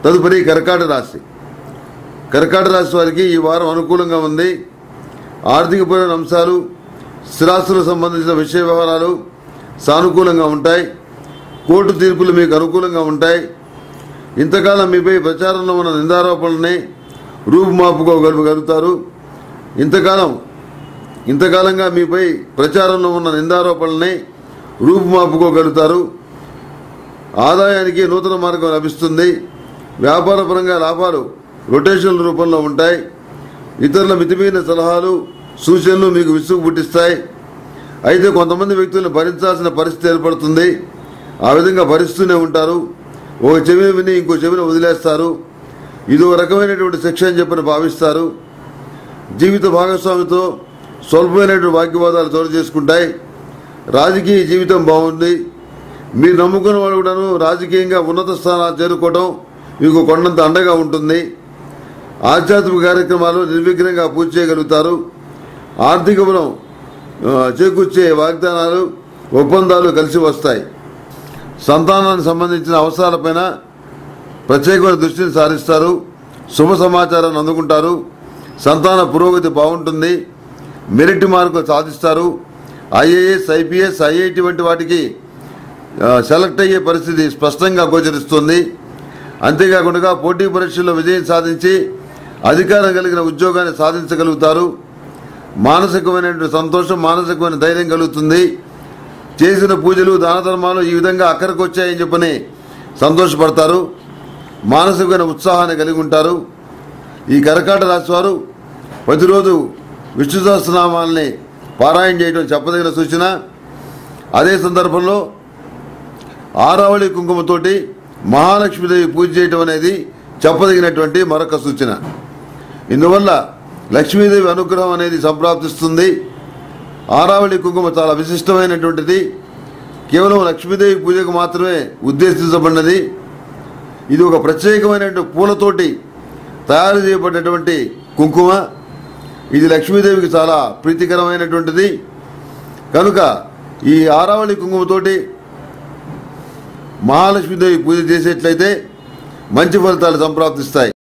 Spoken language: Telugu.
తదుపరి కర్కాటక రాశి కర్కాటక రాశి వారికి ఈ వారం అనుకూలంగా ఉంది ఆర్థికపరమైన అంశాలు స్థిరాస్తులకు సంబంధించిన విషయ వ్యవహారాలు సానుకూలంగా ఉంటాయి కోర్టు తీర్పులు మీకు అనుకూలంగా ఉంటాయి ఇంతకాలం మీపై ప్రచారంలో ఉన్న నిందారోపణల్ని రూపుమాపుకోగలుగుతారు ఇంతకాలం ఇంతకాలంగా మీపై ప్రచారంలో ఉన్న నిందారోపణల్ని రూపుమాపుకోగలుగుతారు ఆదాయానికి నూతన మార్గం లభిస్తుంది వ్యాపారపరంగా లాభాలు రొటేషన్ల రూపంలో ఉంటాయి ఇతరుల మితిమీరిన సలహాలు సూచనలు మీకు విసుగు పుట్టిస్తాయి అయితే కొంతమంది వ్యక్తులను భరించాల్సిన పరిస్థితి ఏర్పడుతుంది ఆ విధంగా భరిస్తూనే ఉంటారు ఒక చెవిని విని ఇంకో చెవిని వదిలేస్తారు ఇది ఒక రకమైనటువంటి శిక్ష అని చెప్పని భావిస్తారు జీవిత భాగస్వామితో స్వల్పమైనటువంటి వాగ్యవాదాలు చోటు చేసుకుంటాయి రాజకీయ జీవితం బాగుంది మీరు నమ్ముకున్న వాళ్ళు కూడాను రాజకీయంగా ఉన్నత స్థానాలు చేరుకోవడం మీకు కొండంత అండగా ఉంటుంది ఆధ్యాత్మిక కార్యక్రమాలు నిర్విఘ్నంగా పూర్తి చేయగలుగుతారు ఆర్థిక బలం ఆ, చేకూర్చే వాగ్దానాలు ఒప్పందాలు కలిసి వస్తాయి సంతానానికి సంబంధించిన అవసరాలపైన ప్రత్యేకమైన దృష్టిని సారిస్తారు శుభ సమాచారాన్ని అందుకుంటారు సంతాన పురోగతి బాగుంటుంది మెరిట్ మార్కులు సాధిస్తారు ఐఏఎస్ ఐపీఎస్ ఐఐటి వంటి వాటికి ఆ, సెలెక్ట్ అయ్యే పరిస్థితి స్పష్టంగా గోచరిస్తుంది అంతేకాకుండా పోటీ పరీక్షల్లో విజయం సాధించి అధికారం కలిగిన ఉద్యోగాన్ని సాధించగలుగుతారు మానసికమైనటువంటి సంతోషం మానసికమైన ధైర్యం కలుగుతుంది చేసిన పూజలు దాన ధర్మాలు ఈ విధంగా అక్కడికి వచ్చాయని చెప్పని సంతోషపడతారు మానసికమైన ఉత్సాహాన్ని కలిగి ఉంటారు ఈ కరకాట రాశి వారు ప్రతిరోజు విష్ణు సహస్రనామాల్ని పారాయణ చేయడం చెప్పదగిన సూచన అదే సందర్భంలో ఆరావళి కుంకుమతోటి మహాలక్ష్మీదేవి పూజ చేయటం అనేది చెప్పదగినటువంటి మరొక సూచన ఇందువల్ల లక్ష్మీదేవి అనుగ్రహం అనేది సంప్రాప్తిస్తుంది ఆరావళి కుంకుమ చాలా విశిష్టమైనటువంటిది కేవలం లక్ష్మీదేవి పూజకు మాత్రమే ఉద్దేశించబడినది ఇది ఒక ప్రత్యేకమైనటువంటి పూలతోటి తయారు చేయబడినటువంటి కుంకుమ ఇది లక్ష్మీదేవికి చాలా ప్రీతికరమైనటువంటిది కనుక ఈ ఆరావళి కుంకుమతోటి మహాలక్ష్మీదేవి పూజ చేసేట్లయితే మంచి ఫలితాలు సంప్రాప్తిస్తాయి